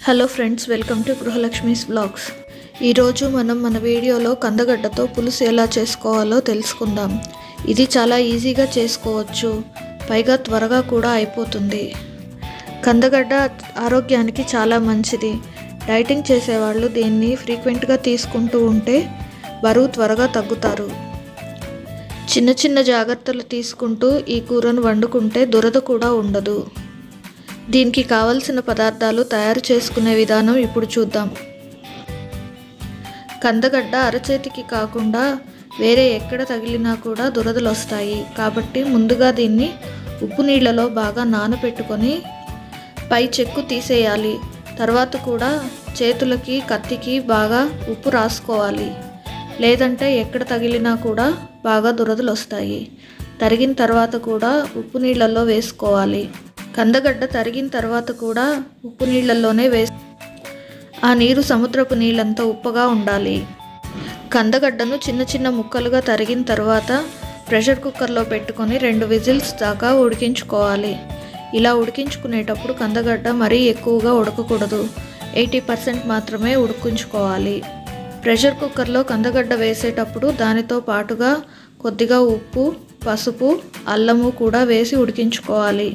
hello friends welcome to Gruhalakshmi's blogs ఈరోజు మనం మన వీడియోలో కందగడ్డతో పులుసు ఎలా చేసుకోవాలో తెలుసుకుందాం ఇది చాలా ఈజీగా చేసుకోవచ్చు పైగా త్వరగా కూడా అయిపోతుంది కందగడ్డ ఆరోగ్యానికి చాలా మంచిది డైటింగ్ చేసేవాళ్ళు దీన్ని ఫ్రీక్వెంట్గా తీసుకుంటూ ఉంటే బరువు త్వరగా తగ్గుతారు చిన్న చిన్న జాగ్రత్తలు తీసుకుంటూ ఈ కూరను వండుకుంటే దురద కూడా ఉండదు దీనికి కావలసిన పదార్థాలు తయారు చేసుకునే విధానం ఇప్పుడు చూద్దాం కందగడ్డ అరచేతికి కాకుండా వేరే ఎక్కడ తగిలినా కూడా దురదలు వస్తాయి కాబట్టి ముందుగా దీన్ని ఉప్పు నీళ్ళలో బాగా నానబెట్టుకొని పై చెక్కు తీసేయాలి తర్వాత కూడా చేతులకి కత్తికి బాగా ఉప్పు రాసుకోవాలి లేదంటే ఎక్కడ తగిలినా కూడా బాగా దురదలు వస్తాయి తరిగిన తర్వాత కూడా ఉప్పు నీళ్ళల్లో వేసుకోవాలి కందగడ్డ తరిగిన తర్వాత కూడా ఉప్పు నీళ్ళల్లోనే వేసి ఆ నీరు సముద్రపు నీళ్ళంత ఉప్పగా ఉండాలి కందగడ్డను చిన్న చిన్న ముక్కలుగా తరిగిన తర్వాత ప్రెషర్ కుక్కర్లో పెట్టుకొని రెండు విజిల్స్ దాకా ఉడికించుకోవాలి ఇలా ఉడికించుకునేటప్పుడు కందగడ్డ మరీ ఎక్కువగా ఉడకకూడదు ఎయిటీ పర్సెంట్ మాత్రమే ఉడికించుకోవాలి ప్రెషర్ కుక్కర్లో కందగడ్డ వేసేటప్పుడు దానితో పాటుగా కొద్దిగా ఉప్పు పసుపు అల్లము కూడా వేసి ఉడికించుకోవాలి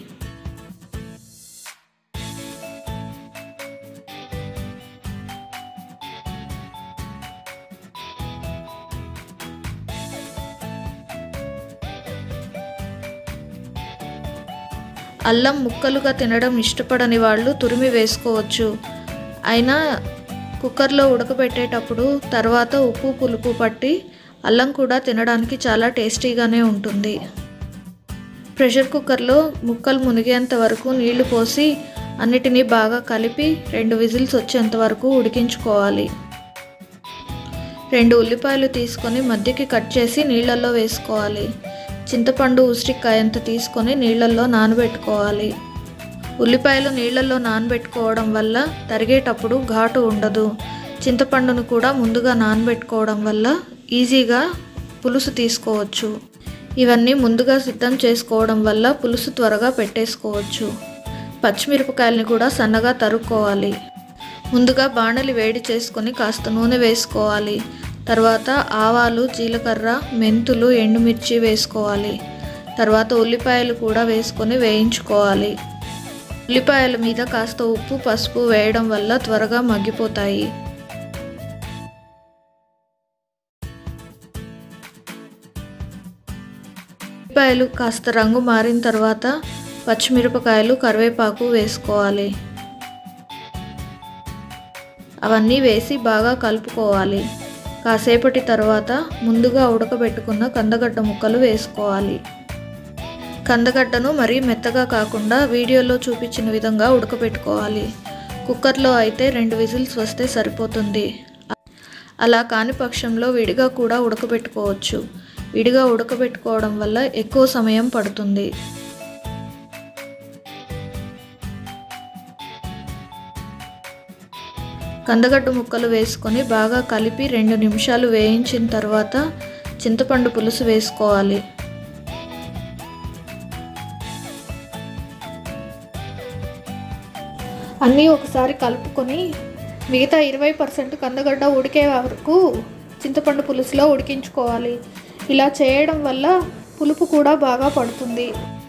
అల్లం ముక్కలుగా తినడం ఇష్టపడని వాళ్ళు తురిమి వేసుకోవచ్చు అయినా కుక్కర్లో ఉడకబెట్టేటప్పుడు తర్వాత ఉప్పు పులుపు పట్టి అల్లం కూడా తినడానికి చాలా టేస్టీగానే ఉంటుంది ప్రెషర్ కుక్కర్లో ముక్కలు మునిగేంత వరకు నీళ్లు పోసి అన్నిటినీ బాగా కలిపి రెండు విజిల్స్ వచ్చేంత వరకు ఉడికించుకోవాలి రెండు ఉల్లిపాయలు తీసుకొని మధ్యకి కట్ చేసి నీళ్ళల్లో వేసుకోవాలి చింతపండు ఉసిరికాయంత తీసుకొని నీళ్ళల్లో నానబెట్టుకోవాలి ఉల్లిపాయలు నీళ్ళల్లో నానబెట్టుకోవడం వల్ల తరిగేటప్పుడు ఘాటు ఉండదు చింతపండును కూడా ముందుగా నానబెట్టుకోవడం వల్ల ఈజీగా పులుసు తీసుకోవచ్చు ఇవన్నీ ముందుగా సిద్ధం చేసుకోవడం వల్ల పులుసు త్వరగా పెట్టేసుకోవచ్చు పచ్చిమిరపకాయలని కూడా సన్నగా తరుక్కోవాలి ముందుగా బాణలి వేడి చేసుకొని కాస్త నూనె వేసుకోవాలి తర్వాత ఆవాలు జీలకర్ర మెంతులు ఎండుమిర్చి వేసుకోవాలి తర్వాత ఉల్లిపాయలు కూడా వేసుకొని వేయించుకోవాలి ఉల్లిపాయల మీద కాస్త ఉప్పు పసుపు వేయడం వల్ల త్వరగా మగ్గిపోతాయి ఉల్లిపాయలు కాస్త రంగు మారిన తర్వాత పచ్చిమిరపకాయలు కరివేపాకు వేసుకోవాలి అవన్నీ వేసి బాగా కలుపుకోవాలి కాసేపటి తర్వాత ముందుగా ఉడకబెట్టుకున్న కందగడ్డ ముక్కలు వేసుకోవాలి కందగడ్డను మరీ మెత్తగా కాకుండా వీడియోలో చూపించిన విధంగా ఉడకబెట్టుకోవాలి కుక్కర్లో అయితే రెండు విజిల్స్ వస్తే సరిపోతుంది అలా కాని పక్షంలో విడిగా కూడా ఉడకబెట్టుకోవచ్చు విడిగా ఉడకబెట్టుకోవడం వల్ల ఎక్కువ సమయం పడుతుంది కందగడ్డ ముక్కలు వేసుకొని బాగా కలిపి రెండు నిమిషాలు వేయించిన తర్వాత చింతపండు పులుసు వేసుకోవాలి అన్నీ ఒకసారి కలుపుకొని మిగతా ఇరవై పర్సెంట్ కందగడ్డ ఉడికే వరకు చింతపండు పులుసులో ఉడికించుకోవాలి ఇలా చేయడం వల్ల పులుపు కూడా బాగా పడుతుంది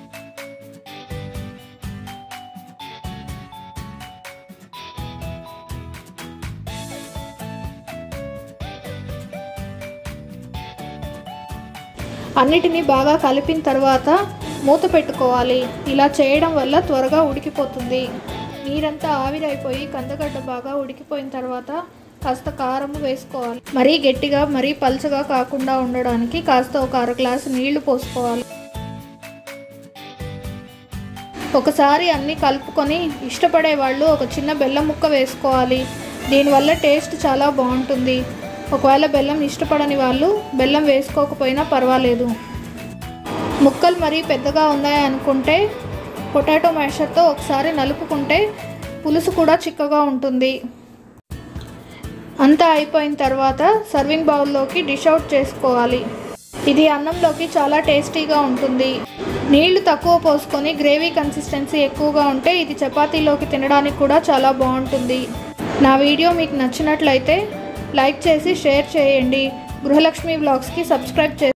అన్నిటినీ బాగా కలిపిన తర్వాత మూత పెట్టుకోవాలి ఇలా చేయడం వల్ల త్వరగా ఉడికిపోతుంది నీరంతా ఆవిరైపోయి కందగడ్డ బాగా ఉడికిపోయిన తర్వాత కాస్త కారం వేసుకోవాలి మరీ గట్టిగా మరీ పల్చగా కాకుండా ఉండడానికి కాస్త ఒక అర గ్లాసు నీళ్లు పోసుకోవాలి ఒకసారి అన్నీ కలుపుకొని ఇష్టపడే వాళ్ళు ఒక చిన్న బెల్లం ముక్క వేసుకోవాలి దీనివల్ల టేస్ట్ చాలా బాగుంటుంది ఒకవేళ బెల్లం ఇష్టపడని వాళ్ళు బెల్లం వేసుకోకపోయినా పర్వాలేదు ముక్కలు మరీ పెద్దగా ఉన్నాయి అనుకుంటే పొటాటో మ్యాషర్తో ఒకసారి నలుపుకుంటే పులుసు కూడా చిక్కగా ఉంటుంది అంతా అయిపోయిన తర్వాత సర్వింగ్ బౌల్లోకి డిష్ అవుట్ చేసుకోవాలి ఇది అన్నంలోకి చాలా టేస్టీగా ఉంటుంది నీళ్లు తక్కువ పోసుకొని గ్రేవీ కన్సిస్టెన్సీ ఎక్కువగా ఉంటే ఇది చపాతీలోకి తినడానికి కూడా చాలా బాగుంటుంది నా వీడియో మీకు నచ్చినట్లయితే లైక్ చేసి షేర్ చేయండి గృహలక్ష్మి బ్లాగ్స్కి సబ్స్క్రైబ్ చేసి